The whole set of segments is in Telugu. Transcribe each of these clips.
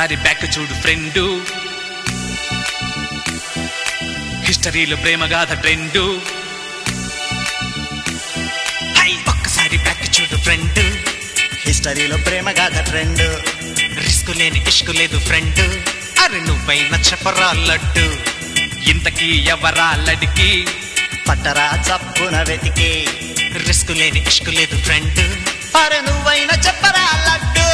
ఒక్కసారి బ్యాక్ చూడు ఫ్రెండు హిస్టరీలో ప్రేమగాథ ట్రెండు హై ఒక్కసారి బ్యాక్ చూడు ఫ్రెండ్ హిస్టరీలో ప్రేమ గాథ ట్రెండ్ రిస్క్ లేని ఇష్కు లేదు ఫ్రెండ్ అరే నువ్వైనా చెప్పరా లడ్డు ఇంతకీ ఎవరా లడికి పట్టరా చప్పున వెతికి రిస్క్ లేని ఇష్కు లేదు ఫ్రెండ్ అరే నువ్వైనా చెప్పరా లడ్డు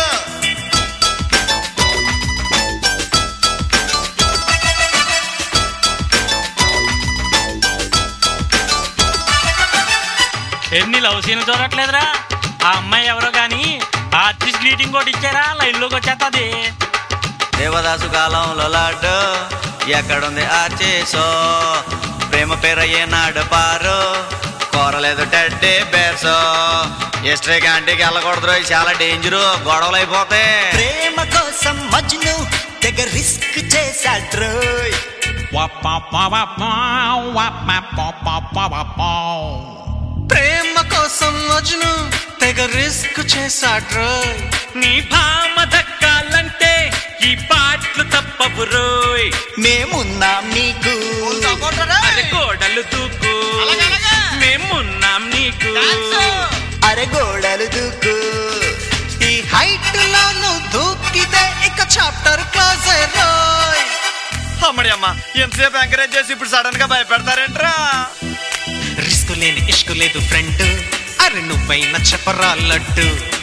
ఎన్ని లవ్ సీన్లు చూడట్లేదురా ఆ అమ్మాయి ఎవరో గాని ఆర్టిస్ట్ గ్రీటింగ్ కూడా ఇచ్చారా లైన్ లోకి వచ్చేస్తుంది దేవదాసు కాలంలో లాడ్డు ఎక్కడుంది ఆర్చేసో ప్రేమ పేర ఏనాడు పారు కోరలేదు టెడ్డే బేర్సో ఎస్ట్రే క్యాంటీకి వెళ్ళకూడదు ఇది చాలా డేంజరు గొడవలు అయిపోతాయి ప్రేమ కోసం మజ్ను తెగ రిస్క్ చేశాడ్రోయ్ ప్రేమ కోసం మజ్ను తెగ రిస్క్ చేశాడ్రో నీ భామ దక్కాలంటే ఈ పాటలు తప్పవు రోయ్ మేమున్నాం నీకు అరే గోడలు దూకు మేమున్నాం నీకు అరే గోడలు దూకు ఈ హైట్ లో నువ్వు దూకితే ఇక చాప్టర్ క్లోజ్ రోయ్ అమ్మడి అమ్మ ఎంతసేపు ఎంకరేజ్ చేసి ఇప్పుడు సడన్ గా భయపెడతారేంట్రా రిస్క్ లేని ఇష్కు లేదు ఫ్రెండ్ అరే నువ్వైనా చెప్పరా లడ్డు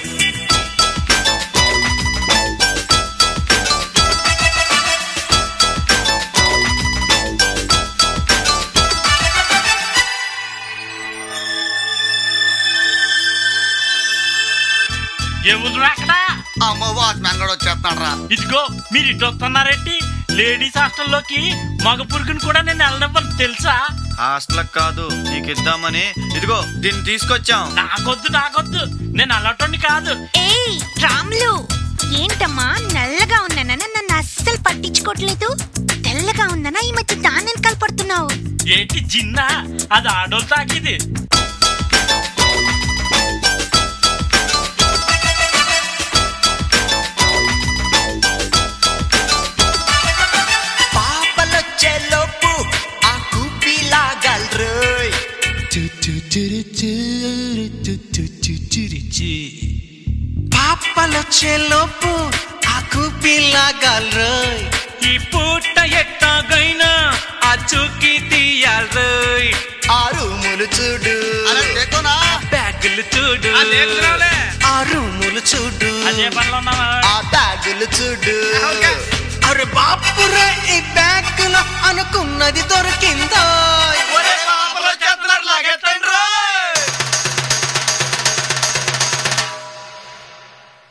ఎవరు అక్కడ అమ్మ వాచ్మెన్ కూడా వచ్చేస్తాడు రా ఇదిగో మీరు ఇటు వస్తున్నారేంటి లేడీస్ హాస్టల్లోకి మగ పురుగుని కూడా నేను వెళ్ళనివ్వను తెలుసా హాస్టల్ కాదు నీకు ఇద్దామని ఇదిగో దీన్ని తీసుకొచ్చాం నాకొద్దు నాకొద్దు నేను అలాంటి కాదు ఏయ్ రాములు ఏంటమ్మా నల్లగా ఉన్నానని నన్ను అస్సలు పట్టించుకోవట్లేదు తెల్లగా ఉందనా ఈ మధ్య దాని వెనకాల పడుతున్నావు ఏంటి జిన్నా అది ఆడోళ్ళు తాకిది పాపలొచ్చే లోపు ఆ కూపి లాగలరోయ్ పాపలొచ్చే లోపు ఆ కూపిలాగాల్రోయ్ ఈ పూట ఎట్టాగైనా ఆ చూకి తీయాల్రోయ్ ఆ రూములు చూడు బ్యాగులు చూడు ఆ రూములు చూడు అదే పనిలో ఉన్నావా ఆ బ్యాగులు చూడు అరే బాపురే ఈ బ్యాగ్ లో అనుకున్నది దొరికిందో వచ్చేస్తున్నారు లాగెత్తండి